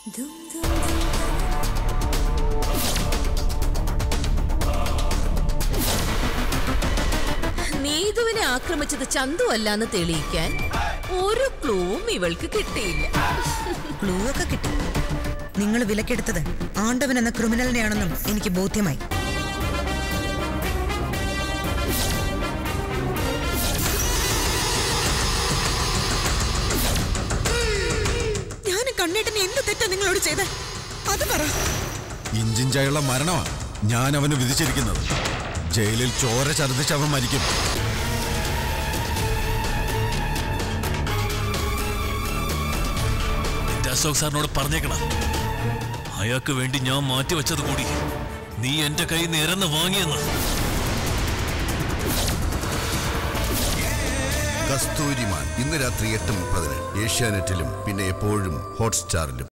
നീതുവിനെ ആക്രമിച്ചത് ചന്തു അല്ലാന്ന് തെളിയിക്കാൻ ഒരു ക്ലൂവും ഇവൾക്ക് കിട്ടിയില്ല ക്ലൂ ഒക്കെ കിട്ടി നിങ്ങൾ വിലക്കെടുത്തത് ആണ്ടവൻ എന്ന ക്രിമിനലിനെയാണെന്നും എനിക്ക് ബോധ്യമായി ഞാൻ കണ്ണേട്ടന് എന്ത് തെറ്റാ നിങ്ങളോട് ചെയ്ത അത് പറ ഇഞ്ചിഞ്ചായുള്ള മരണമാണ് ഞാൻ അവന് വിധിച്ചിരിക്കുന്നത് ജയിലിൽ ചോര ഛർദ്ദിച്ച് അവൻ മരിക്കും എന്റെ അശോക് സാറിനോട് പറഞ്ഞേക്കണം അയാൾക്ക് വേണ്ടി ഞാൻ മാറ്റിവെച്ചത് കൂടി നീ എന്റെ കയ്യിൽ നിന്ന് ഇരന്ന് വാങ്ങിയെന്ന് കസ്തൂരിമാൻ ഇന്ന് രാത്രി എട്ട് മുപ്പതിന് ഏഷ്യാനെറ്റിലും പിന്നെ എപ്പോഴും ഹോട്ട്സ്റ്റാറിലും